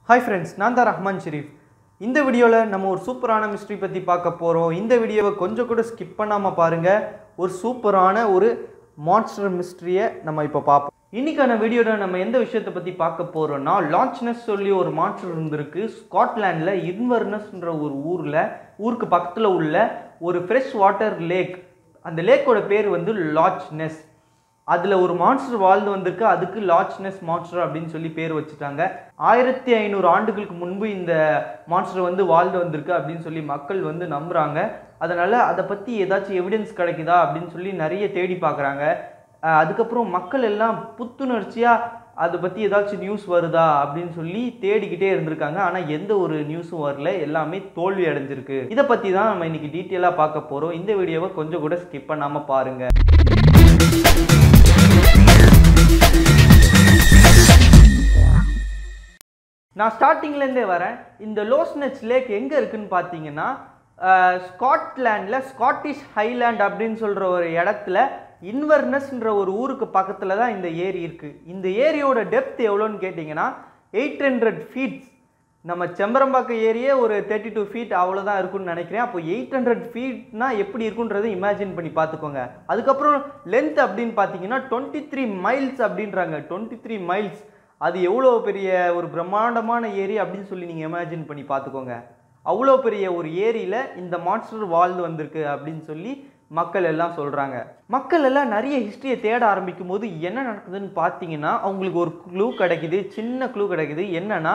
hi friends நான் தான் ரஹ்மான் ஷெரீஃப் இந்த வீடியோவில் நம்ம ஒரு சூப்பரான மிஸ்ட்ரி பற்றி பார்க்க போகிறோம் இந்த வீடியோவை கொஞ்சம் கூட ஸ்கிப் பண்ணாமல் பாருங்கள் ஒரு சூப்பரான ஒரு மான்ஸ்டர் மிஸ்ட்ரியை நம்ம இப்போ பார்ப்போம் இன்னைக்கான வீடியோவில் நம்ம எந்த விஷயத்தை பற்றி பார்க்க போகிறோம்னா லான்ச்னஸ் சொல்லி ஒரு மான்ஸ்டர் இருந்திருக்கு ஸ்காட்லாண்டில் இன்வர்னஸ்ன்ற ஒரு ஊரில் ஊருக்கு பக்கத்தில் உள்ள ஒரு ஃப்ரெஷ் வாட்டர் லேக் அந்த லேக்கோட பேர் வந்து லாச்னஸ் அதில் ஒரு மான்ஸ்டர் வாழ்ந்து வந்திருக்கு அதுக்கு லாச்னஸ் மான்ஸ்டர் அப்படின்னு சொல்லி பேர் வச்சுட்டாங்க ஆயிரத்தி ஐநூறு ஆண்டுகளுக்கு முன்பு இந்த மான்ஸ்டர் வந்து வாழ்ந்து வந்திருக்கு அப்படின்னு சொல்லி மக்கள் வந்து நம்புகிறாங்க அதனால் அதை பற்றி ஏதாச்சும் எவிடன்ஸ் கிடைக்குதா அப்படின்னு சொல்லி நிறைய தேடி பார்க்குறாங்க அதுக்கப்புறம் மக்கள் எல்லாம் புத்துணர்ச்சியாக அதை பற்றி ஏதாச்சும் நியூஸ் வருதா அப்படின்னு சொல்லி தேடிக்கிட்டே இருந்திருக்காங்க ஆனால் எந்த ஒரு நியூஸும் வரல எல்லாமே தோல்வி அடைஞ்சிருக்கு இதை பற்றி தான் நம்ம இன்னைக்கு டீட்டெயிலாக பார்க்க போகிறோம் இந்த வீடியோவை கொஞ்சம் கூட ஸ்கிப் பண்ணாமல் பாருங்கள் நான் ஸ்டார்டிங்லேருந்தே வரேன் இந்த லோஸ்னெச் லேக் எங்கே இருக்குன்னு பார்த்தீங்கன்னா ஸ்காட்லாண்டில் ஸ்காட்டிஷ் ஹைலேண்ட் அப்படின்னு சொல்கிற ஒரு இடத்துல இன்வர்னஸ்ன்ற ஒரு ஊருக்கு பக்கத்தில் தான் இந்த ஏரி இருக்குது இந்த ஏரியோட டெப்த் எவ்வளோன்னு கேட்டிங்கன்னா எயிட் ஹண்ட்ரட் ஃபீட்ஸ் நம்ம செம்பரம்பாக்கம் ஏரியே ஒரு தேர்ட்டி டூ ஃபீட் அவ்வளோதான் இருக்கும்னு நினைக்கிறேன் அப்போ எயிட் ஹண்ட்ரட் ஃபீட்னா எப்படி இருக்குன்றதை இமேஜின் பண்ணி பார்த்துக்கோங்க அதுக்கப்புறம் லென்த் அப்படின்னு பார்த்தீங்கன்னா டுவெண்ட்டி த்ரீ மைல்ஸ் அப்படின்றாங்க டுவெண்ட்டி த்ரீ மைல்ஸ் அது எவ்வளோ பெரிய ஒரு பிரம்மாண்டமான ஏரி அப்படின்னு சொல்லி நீங்கள் இமேஜின் பண்ணி பார்த்துக்கோங்க அவ்வளோ பெரிய ஒரு ஏரியில் இந்த மான்ஸ்டர் வாழ்ந்து வந்திருக்கு அப்படின்னு சொல்லி மக்கள் எல்லாம் சொல்கிறாங்க மக்கள் எல்லாம் நிறைய ஹிஸ்ட்ரியை தேட ஆரம்பிக்கும் போது என்ன நடக்குதுன்னு பார்த்தீங்கன்னா அவங்களுக்கு ஒரு க்ளூ கிடைக்குது சின்ன க்ளூ கிடைக்குது என்னன்னா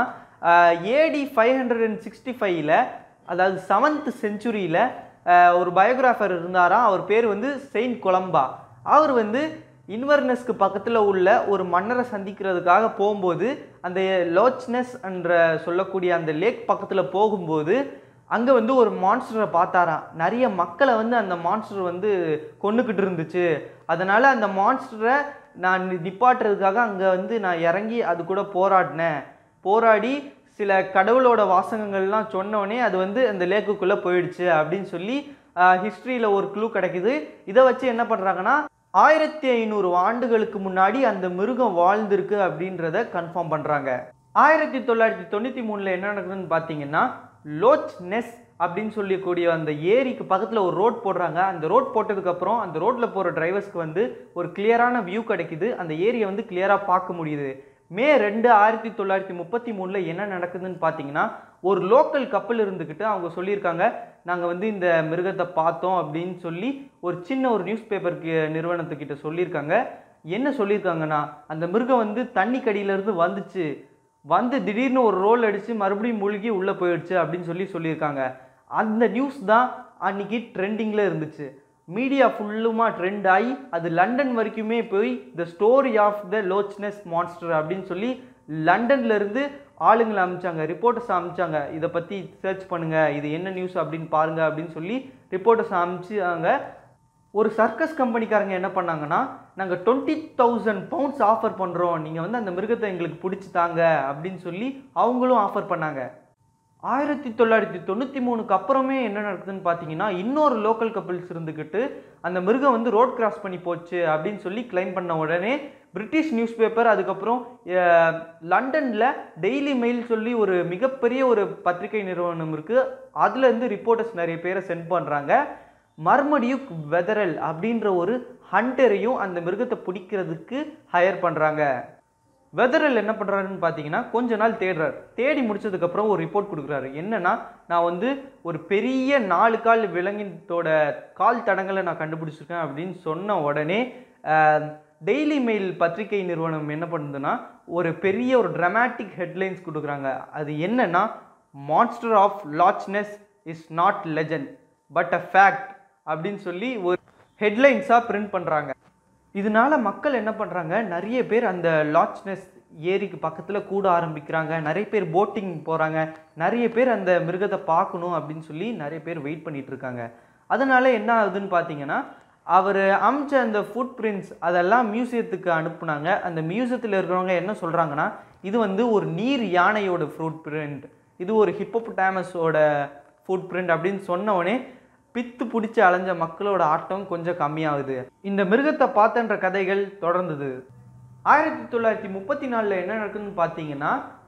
AD five hundred and sixty ஃபைவ்ல அதாவது செவன்த் செஞ்சுரியில் ஒரு பயோகிராஃபர் இருந்தாராம் அவர் பேர் வந்து செயின்ட் கொலம்பா அவர் வந்து இன்வர்னஸ்க்கு பக்கத்தில் உள்ள ஒரு மன்னரை சந்திக்கிறதுக்காக போகும்போது அந்த லோச்னஸ் என்ற சொல்லக்கூடிய அந்த லேக் பக்கத்தில் போகும்போது அங்கே வந்து ஒரு மான்ஸ்டரை பார்த்தாராம் நிறைய மக்களை வந்து அந்த மான்ஸ்டர் வந்து கொண்டுக்கிட்டு இருந்துச்சு அதனால் அந்த மான்ஸ்டரை நான் நிப்பாட்டுறதுக்காக அங்கே வந்து நான் இறங்கி அது கூட போராடினேன் போராடி சில கடவுளோட வாசகங்கள்லாம் சொன்னோடனே அது வந்து அந்த லேக்குக்குள்ளே போயிடுச்சு அப்படின்னு சொல்லி ஹிஸ்ட்ரியில் ஒரு க்ளூ கிடைக்குது இதை வச்சு என்ன பண்ணுறாங்கன்னா ஆயிரத்தி ஐநூறு ஆண்டுகளுக்கு முன்னாடி அந்த மிருகம் வாழ்ந்திருக்கு அப்படின்றத கன்ஃபார்ம் பண்ணுறாங்க ஆயிரத்தி தொள்ளாயிரத்தி தொண்ணூற்றி மூணில் என்ன நடக்குதுன்னு பார்த்தீங்கன்னா லோச் நெஸ் அப்படின்னு சொல்லக்கூடிய அந்த ஏரிக்கு பக்கத்தில் ஒரு ரோட் போடுறாங்க அந்த ரோட் போட்டதுக்கப்புறம் அந்த ரோட்டில் போகிற டிரைவர்ஸ்க்கு வந்து ஒரு கிளியரான வியூ கிடைக்குது அந்த ஏரியை வந்து கிளியராக பார்க்க முடியுது மே ரெண்டு ஆயிரத்தி தொள்ளாயிரத்தி முப்பத்தி மூணில் என்ன நடக்குதுன்னு பார்த்தீங்கன்னா ஒரு லோக்கல் கப்பல் இருந்துக்கிட்டு அவங்க சொல்லியிருக்காங்க நாங்கள் வந்து இந்த மிருகத்தை பார்த்தோம் அப்படின்னு சொல்லி ஒரு சின்ன ஒரு நியூஸ் பேப்பருக்கு நிறுவனத்துக்கிட்ட சொல்லியிருக்காங்க என்ன சொல்லியிருக்காங்கன்னா அந்த மிருகம் வந்து தண்ணி கடியிலேருந்து வந்துச்சு வந்து திடீர்னு ஒரு ரோல் அடித்து மறுபடியும் மூழ்கி உள்ளே போயிடுச்சு அப்படின்னு சொல்லி சொல்லியிருக்காங்க அந்த நியூஸ் தான் அன்னைக்கு ட்ரெண்டிங்கில் இருந்துச்சு மீடியா ஃபுல்லுமா ட்ரெண்ட் ஆகி அது லண்டன் வரைக்குமே போய் the story of the Loch Ness monster அப்படின்னு சொல்லி லண்டன்லேருந்து ஆளுங்களை அமிச்சாங்க ரிப்போர்ட்டர்ஸ் அமிச்சாங்க இதை பற்றி சர்ச் பண்ணுங்கள் இது என்ன நியூஸ் அப்படின்னு பாருங்க அப்படின்னு சொல்லி ரிப்போர்ட்டர்ஸ் அமிச்சாங்க ஒரு சர்க்கஸ் கம்பெனிக்காரங்க என்ன பண்ணாங்கன்னா நாங்கள் டுவெண்ட்டி தௌசண்ட் பவுண்ட்ஸ் ஆஃபர் பண்ணுறோம் நீங்கள் வந்து அந்த மிருகத்தை எங்களுக்கு பிடிச்சி தாங்க அப்படின்னு சொல்லி அவங்களும் ஆஃபர் பண்ணாங்க ஆயிரத்தி தொள்ளாயிரத்தி தொண்ணூற்றி மூணுக்கு அப்புறமே என்ன நடக்குதுன்னு பார்த்தீங்கன்னா இன்னொரு லோக்கல் கப்பிள்ஸ் இருந்துக்கிட்டு அந்த மிருகம் வந்து ரோட் கிராஸ் பண்ணி போச்சு அப்படின்னு சொல்லி கிளைம் பண்ண உடனே பிரிட்டிஷ் நியூஸ் பேப்பர் அதுக்கப்புறம் லண்டனில் டெய்லி மெயில் சொல்லி ஒரு மிகப்பெரிய ஒரு பத்திரிகை நிறுவனம் இருக்குது அதுலேருந்து ரிப்போர்ட்டர்ஸ் நிறைய பேரை சென்ட் பண்ணுறாங்க மர்மடியுக் வெதரல் அப்படின்ற ஒரு ஹண்டரையும் அந்த மிருகத்தை பிடிக்கிறதுக்கு ஹையர் பண்ணுறாங்க வெதரல் என்ன பண்ணுறாருன்னு பார்த்தீங்கன்னா கொஞ்ச நாள் தேடுறாரு தேடி முடிச்சதுக்கப்புறம் ஒரு ரிப்போர்ட் கொடுக்குறாரு என்னன்னா நான் வந்து ஒரு பெரிய நாலு கால் விலங்கினத்தோட கால் தடங்களை நான் கண்டுபிடிச்சிருக்கேன் அப்படின்னு சொன்ன உடனே டெய்லி மெயில் பத்திரிகை நிறுவனம் என்ன பண்ணுதுன்னா ஒரு பெரிய ஒரு ட்ரமாட்டிக் ஹெட்லைன்ஸ் கொடுக்குறாங்க அது என்னன்னா monster of Loch Ness is not legend but a fact அப்படின்னு சொல்லி ஒரு ஹெட்லைன்ஸாக பிரிண்ட் பண்ணுறாங்க இதனால மக்கள் என்ன பண்ணுறாங்க நிறைய பேர் அந்த லாச்னஸ் ஏரிக்கு பக்கத்தில் கூட ஆரம்பிக்கிறாங்க நிறைய பேர் போட்டிங் போகிறாங்க நிறைய பேர் அந்த மிருகத்தை பார்க்கணும் அப்படின்னு சொல்லி நிறைய பேர் வெயிட் பண்ணிட்டு இருக்காங்க அதனால என்ன ஆகுதுன்னு பார்த்தீங்கன்னா அவர் அமிச்ச அந்த ஃபுட் பிரிண்ட்ஸ் அதெல்லாம் மியூசியத்துக்கு அனுப்புனாங்க அந்த மியூசியத்தில் இருக்கிறவங்க என்ன சொல்கிறாங்கன்னா இது வந்து ஒரு நீர் யானையோட ஃப்ரூட் பிரிண்ட் இது ஒரு ஹிப்போபுட்டாமஸோட ஃபுட் பிரிண்ட் அப்படின்னு சொன்னவொடனே பித்து பிடிச்சி அலைஞ்ச மக்களோட ஆட்டம் கொஞ்சம் கம்மியாகுது இந்த மிருகத்தை பார்த்தன்ற கதைகள் தொடர்ந்தது ஆயிரத்தி தொள்ளாயிரத்தி முப்பத்தி நாலில் என்ன நடக்குதுன்னு பார்த்தீங்கன்னா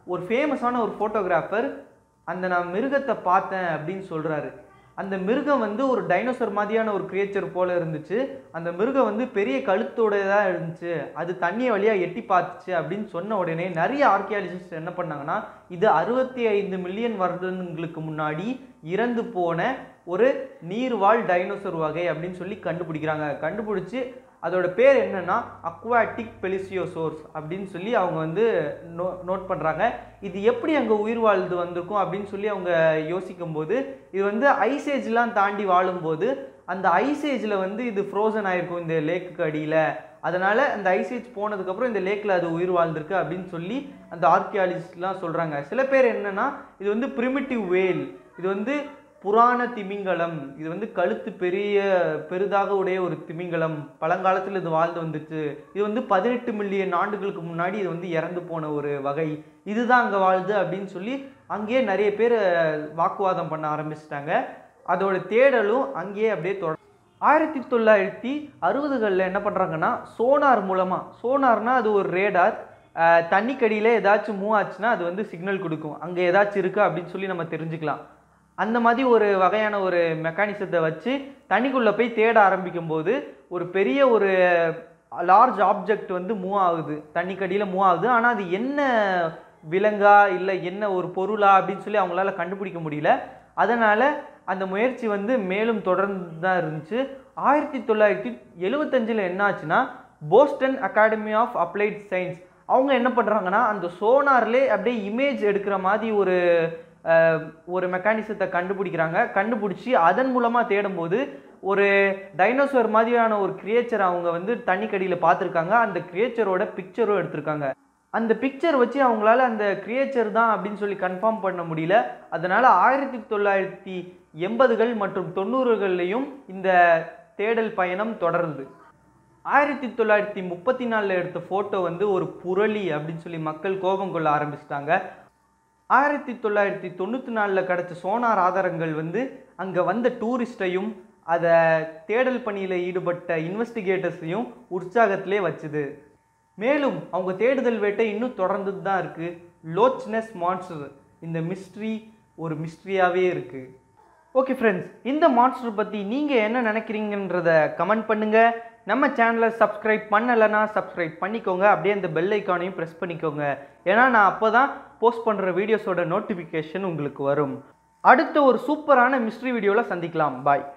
ஒரு ஃபேமஸான ஒரு ஃபோட்டோகிராஃபர் அந்த நான் மிருகத்தை பார்த்தேன் அப்படின்னு சொல்கிறாரு அந்த மிருகம் வந்து ஒரு டைனோசர் மாதிரியான ஒரு கிரியேச்சர் போல இருந்துச்சு அந்த மிருகம் வந்து பெரிய கழுத்தோடதாக இருந்துச்சு அது தண்ணியை வழியாக எட்டி பார்த்துச்சு அப்படின்னு சொன்ன உடனே நிறைய ஆர்கியாலஜிஸ்ட் என்ன பண்ணாங்கன்னா இது அறுபத்தி ஐந்து மில்லியன் வருடங்களுக்கு முன்னாடி இறந்து போன ஒரு நீர்வாழ் டைனோசர் வகை அப்படின்னு சொல்லி கண்டுபிடிக்கிறாங்க கண்டுபிடிச்சி அதோட பேர் என்னன்னா அக்வாட்டிக் பெலிசியோசோர்ஸ் அப்படின்னு சொல்லி அவங்க வந்து நோ நோட் பண்ணுறாங்க இது எப்படி அங்கே உயிர் வாழ்ந்து வந்திருக்கும் அப்படின்னு சொல்லி அவங்க யோசிக்கும் போது இது வந்து ஐசேஜ்லாம் தாண்டி வாழும்போது அந்த ஐசேஜில் வந்து இது ஃப்ரோசன் ஆயிருக்கும் இந்த லேக்குக்கு அடியில் அதனால் அந்த ஐசேஜ் போனதுக்கப்புறம் இந்த லேக்கில் அது உயிர் வாழ்ந்திருக்கு அப்படின்னு சொல்லி அந்த ஆர்கியாலஜிஸ்ட்லாம் சொல்கிறாங்க சில பேர் என்னன்னா இது வந்து பிரிமிட்டிவ் வேல் இது வந்து புராண திமிங்கலம் இது வந்து கழுத்து பெரிய பெரிதாக உடைய ஒரு திமிங்கலம் பழங்காலத்தில் இது வாழ்ந்து வந்துச்சு இது வந்து பதினெட்டு மில்லியன் ஆண்டுகளுக்கு முன்னாடி இது வந்து இறந்து போன ஒரு வகை இதுதான் அங்கே வாழுது அப்படின்னு சொல்லி அங்கேயே நிறைய பேர் வாக்குவாதம் பண்ண ஆரம்பிச்சிட்டாங்க அதோட தேடலும் அங்கேயே அப்படியே தொட ஆயிரத்தி தொள்ளாயிரத்தி அறுபதுகளில் என்ன பண்ணுறாங்கன்னா சோனார் மூலமாக சோனார்னா அது ஒரு ரேடார் தண்ணிக்கடியில் ஏதாச்சும் மூவ் ஆச்சுன்னா அது வந்து சிக்னல் கொடுக்கும் அங்கே ஏதாச்சும் இருக்கா அப்படின்னு சொல்லி நம்ம தெரிஞ்சுக்கலாம் அந்த மாதிரி ஒரு வகையான ஒரு மெக்கானிசத்தை வச்சு தண்ணிக்குள்ளே போய் தேட ஆரம்பிக்கும் போது ஒரு பெரிய ஒரு லார்ஜ் ஆப்ஜெக்ட் வந்து மூவ் ஆகுது தண்ணிக்கடியில் மூவ் ஆகுது ஆனால் அது என்ன விலங்கா இல்லை என்ன ஒரு பொருளா அப்படின்னு சொல்லி அவங்களால கண்டுபிடிக்க முடியல அதனால் அந்த முயற்சி வந்து மேலும் தொடர்ந்து தான் இருந்துச்சு ஆயிரத்தி தொள்ளாயிரத்தி எழுவத்தஞ்சில் என்ன ஆச்சுன்னா Boston academy of applied science அவங்க என்ன பண்ணுறாங்கன்னா அந்த சோனார்லே அப்படியே இமேஜ் எடுக்கிற மாதிரி ஒரு அஹ், ஒரு மெக்கானிசத்தை கண்டுபிடிக்கிறாங்க கண்டுபிடிச்சி அதன் மூலமாக தேடும்போது ஒரு டைனோசர் மாதிரியான ஒரு கிரியேச்சர் அவங்க வந்து தண்ணிக்கடியில் பார்த்துருக்காங்க அந்த கிரியேச்சரோட பிக்சரும் எடுத்திருக்காங்க அந்த பிக்சர் வச்சு அவங்களால அந்த கிரியேச்சர் தான் அப்படின்னு சொல்லி கன்ஃபார்ம் பண்ண முடியல அதனால ஆயிரத்தி தொள்ளாயிரத்தி எண்பதுகள் மற்றும் தொண்ணூறுகள்லையும் இந்த தேடல் பயணம் தொடருது ஆயிரத்தி தொள்ளாயிரத்தி முப்பத்தி நாலில் எடுத்த ஃபோட்டோ வந்து ஒரு புரளி அப்படின்னு சொல்லி மக்கள் கோபம் கொள்ள ஆரம்பிச்சிட்டாங்க ஆயிரத்தி தொள்ளாயிரத்தி தொண்ணூற்றி நாலில் கிடச்ச சோனார் ஆதாரங்கள் வந்து அங்கே வந்த டூரிஸ்டையும் அதை தேடல் பணியில் ஈடுபட்ட இன்வெஸ்டிகேட்டர்ஸையும் உற்சாகத்திலே வச்சுது மேலும் அவங்க தேடுதல் வேட்டை இன்னும் தொடர்ந்து தான் இருக்குது லோச்னஸ் மான்ஸ்டர் இந்த மிஸ்ட்ரி ஒரு மிஸ்ட்ரியாகவே இருக்குது ஓகே ஃப்ரெண்ட்ஸ் இந்த மான்ஸ்டர் பற்றி நீங்கள் என்ன நினைக்கிறீங்கன்றத கமெண்ட் பண்ணுங்கள் நம்ம சேனலை சப்ஸ்கிரைப் பண்ணலைன்னா சப்ஸ்கிரைப் பண்ணிக்கோங்க அப்படியே அந்த பெல் ஐக்கானையும் ப்ரெஸ் பண்ணிக்கோங்க ஏன்னா நான் அப்போ தான் போஸ்ட் பண்ணுற வீடியோஸோட நோட்டிஃபிகேஷன் உங்களுக்கு வரும் அடுத்த ஒரு சூப்பரான மிஸ்ட்ரி வீடியோவில் சந்திக்கலாம் பாய்